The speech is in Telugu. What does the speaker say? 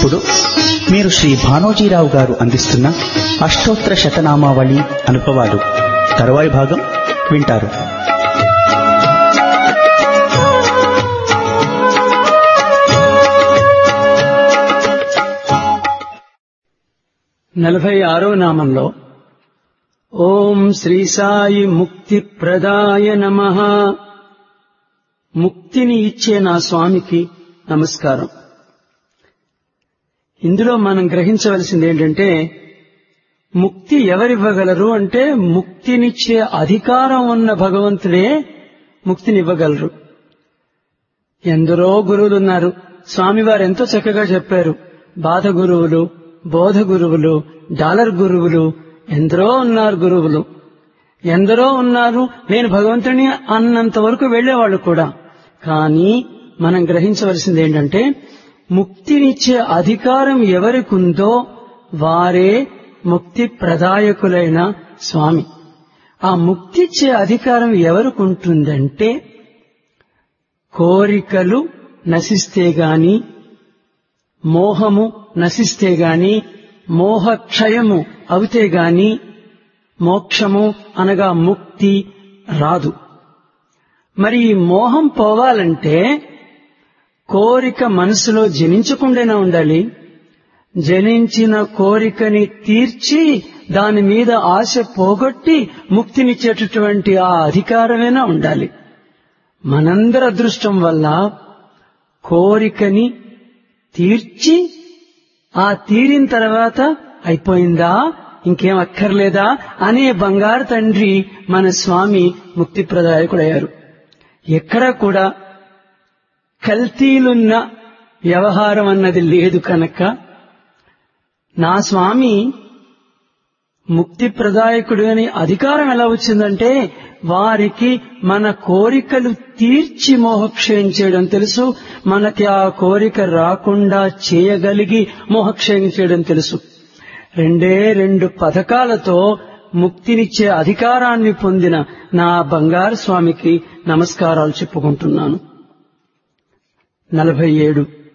ఇప్పుడు మీరు శ్రీ భానోజీరావు గారు అందిస్తున్న అష్టోత్తర శతనామావళి అనుభవాలు తరువాయి భాగం వింటారు నలభై ఆరో నామంలో ఓం శ్రీ సాయి ముక్తి ప్రదాయ నమ ముక్తిని ఇచ్చే నా స్వామికి నమస్కారం ఇందులో మనం గ్రహించవలసింది ఏంటంటే ముక్తి ఎవరివ్వగలరు అంటే ముక్తినిచ్చే అధికారం ఉన్న భగవంతుడే ముక్తినివ్వగలరు ఎందరో గురువులు ఉన్నారు స్వామివారు ఎంతో చక్కగా చెప్పారు బాధ గురువులు బోధ గురువులు డాలర్ గురువులు ఎందరో ఉన్నారు గురువులు ఎందరో ఉన్నారు నేను భగవంతుని అన్నంత వరకు వెళ్లేవాళ్ళు కూడా కానీ మనం గ్రహించవలసింది ఏంటంటే ముక్తినిచ్చే అధికారం ఎవరికుందో వారే ముక్తి ప్రదాయకులైన స్వామి ఆ ముక్తిచ్చే అధికారం ఎవరికుంటుందంటే కోరికలు నశిస్తే గాని మోహము నశిస్తే గాని మోహక్షయము అవుతే గాని మోక్షము అనగా ముక్తి రాదు మరి ఈ మోహం పోవాలంటే కోరిక మనసులో జనించకుండానే ఉండాలి జనించిన కోరికని తీర్చి దాని మీద ఆశ పోగొట్టి ముక్తినిచ్చేటటువంటి ఆ అధికారమైనా ఉండాలి మనందరి అదృష్టం వల్ల కోరికని తీర్చి ఆ తీరిన తర్వాత అయిపోయిందా ఇంకేం అక్కర్లేదా అనే బంగారు తండ్రి మన స్వామి ముక్తి ప్రదాయకుడయ్యారు ఎక్కడా కూడా కల్తీలున్న వ్యవహారం అన్నది లేదు కనుక నా స్వామి ముక్తి ప్రదాయకుడు అని అధికారం ఎలా వచ్చిందంటే వారికి మన కోరికలు తీర్చి మోహక్షయం చేయడం తెలుసు మనకి ఆ కోరిక రాకుండా చేయగలిగి మోహక్షయం చేయడం తెలుసు రెండే రెండు పథకాలతో ముక్తినిచ్చే అధికారాన్ని పొందిన నా బంగారు స్వామికి నమస్కారాలు చెప్పుకుంటున్నాను నలభై ఏడు